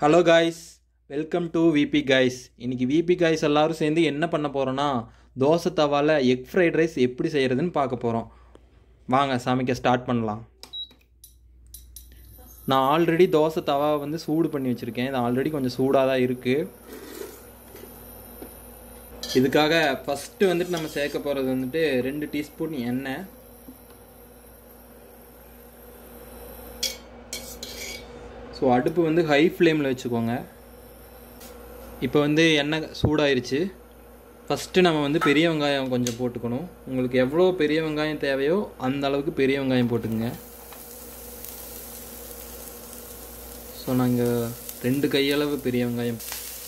Hello guys welcome to VP guys இன்னைக்கு VP guys எல்லாரும் சேர்ந்து என்ன பண்ண போகிறோன்னா தோசை தவால எக் ஃப்ரைட் ரைஸ் எப்படி செய்கிறதுன்னு பார்க்க போகிறோம் வாங்க சமைக்க ஸ்டார்ட் பண்ணலாம் நான் ஆல்ரெடி தோசை தவா வந்து சூடு பண்ணி வச்சுருக்கேன் இது ஆல்ரெடி கொஞ்சம் சூடாக தான் இருக்குது இதுக்காக ஃபஸ்ட்டு வந்துட்டு நம்ம சேர்க்க போகிறது வந்துட்டு ரெண்டு டீஸ்பூன் எண்ணெய் ஸோ அடுப்பு வந்து ஹை ஃப்ளேமில் வச்சுக்கோங்க இப்போ வந்து எண்ணெய் சூடாயிருச்சு ஃபஸ்ட்டு நம்ம வந்து பெரிய வெங்காயம் கொஞ்சம் போட்டுக்கணும் உங்களுக்கு எவ்வளோ பெரிய வெங்காயம் தேவையோ அந்த அளவுக்கு பெரிய வெங்காயம் போட்டுக்கங்க ஸோ நாங்கள் ரெண்டு கையளவு பெரிய வெங்காயம்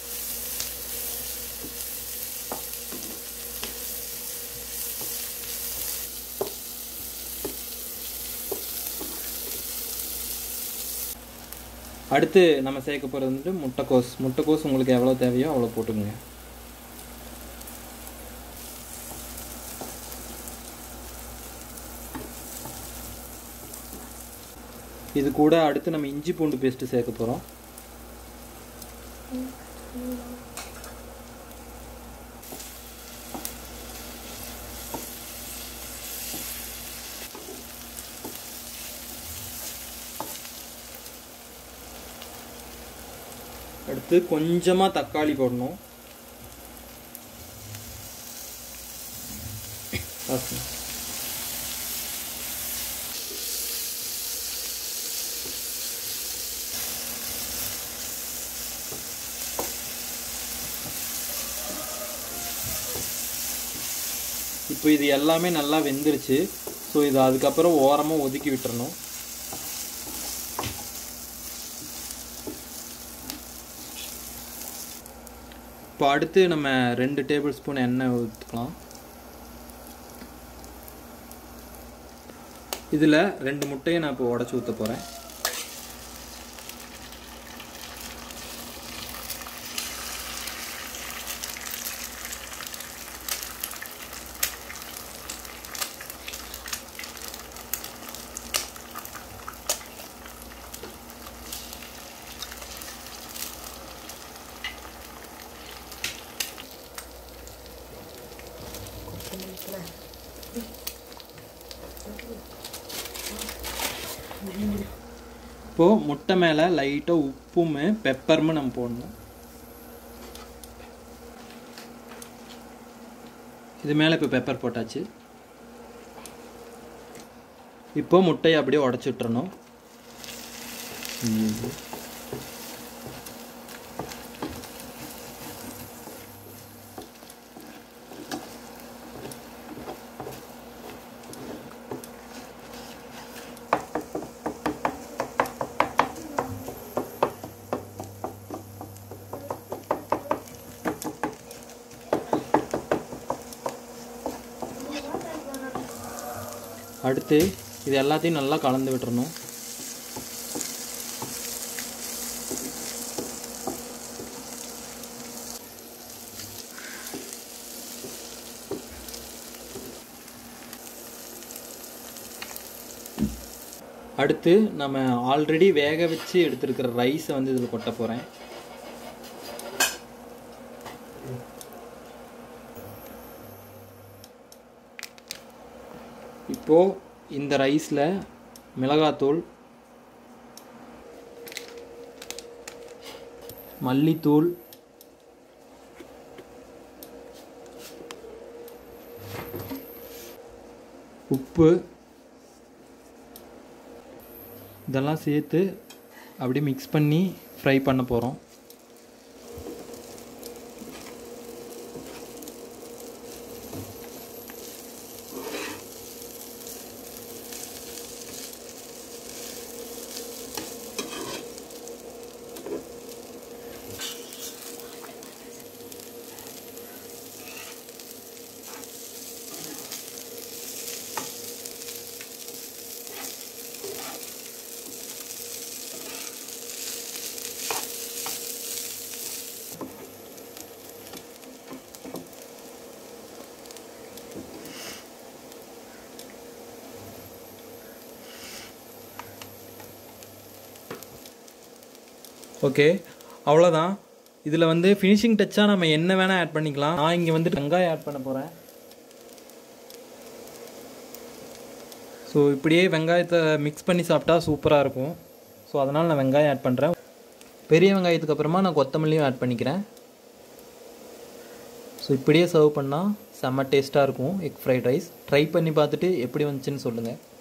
அடுத்து நம்ம சேர்க்க போகிறது வந்துட்டு முட்டைக்கோஸ் முட்டைக்கோஸ் உங்களுக்கு எவ்வளோ தேவையோ அவ்வளோ போட்டுக்கோங்க இது கூட அடுத்து நம்ம இஞ்சி பூண்டு பேஸ்ட்டு சேர்க்க போகிறோம் அடுத்து கொஞ்சமாக தக்காளி போடணும் Okay. இப்போ இது எல்லாமே நல்லா வெந்துருச்சு ஸோ இது அதுக்கப்புறம் ஓரமாக ஒதுக்கி விட்டுறணும் இப்போ அடுத்து நம்ம ரெண்டு டேபிள் ஸ்பூன் எண்ணெய் ஊற்றிக்கலாம் இதில் ரெண்டு முட்டையை நான் இப்போ உடச்சி ஊற்ற போகிறேன் இப்போது முட்டை மேலே லைட்டாக உப்பும் பெப்பரும் நம்ம போடணும் இது மேலே இப்போ பெப்பர் போட்டாச்சு இப்போ முட்டையை அப்படியே உடச்சி விட்டுறணும் அடுத்து இது எல்லாத்தையும் நல்லா கலந்து விட்டுறணும் அடுத்து நம்ம ஆல்ரெடி வேக வச்சு எடுத்துருக்கிற ரைஸை வந்து இதில் கொட்ட போகிறேன் இப்போது இந்த ரைஸில் மிளகாத்தூள் மல்லித்தூள் உப்பு இதெல்லாம் சேர்த்து அப்படியே மிக்ஸ் பண்ணி ஃப்ரை பண்ண போகிறோம் ஓகே அவ்வளோதான் இதில் வந்து ஃபினிஷிங் டச்சாக நம்ம என்ன வேணால் ஆட் பண்ணிக்கலாம் நான் இங்கே வந்துட்டு வெங்காயம் ஆட் பண்ண போகிறேன் ஸோ இப்படியே வெங்காயத்தை மிக்ஸ் பண்ணி சாப்பிட்டா சூப்பராக இருக்கும் ஸோ அதனால் நான் வெங்காயம் ஆட் பண்ணுறேன் பெரிய வெங்காயத்துக்கு அப்புறமா நான் கொத்தமல்லியும் ஆட் பண்ணிக்கிறேன் ஸோ இப்படியே சர்வ் பண்ணால் செம்ம டேஸ்ட்டாக இருக்கும் எக் ஃப்ரைட் ரைஸ் ட்ரை பண்ணி பார்த்துட்டு எப்படி வந்துச்சுன்னு சொல்லுங்கள்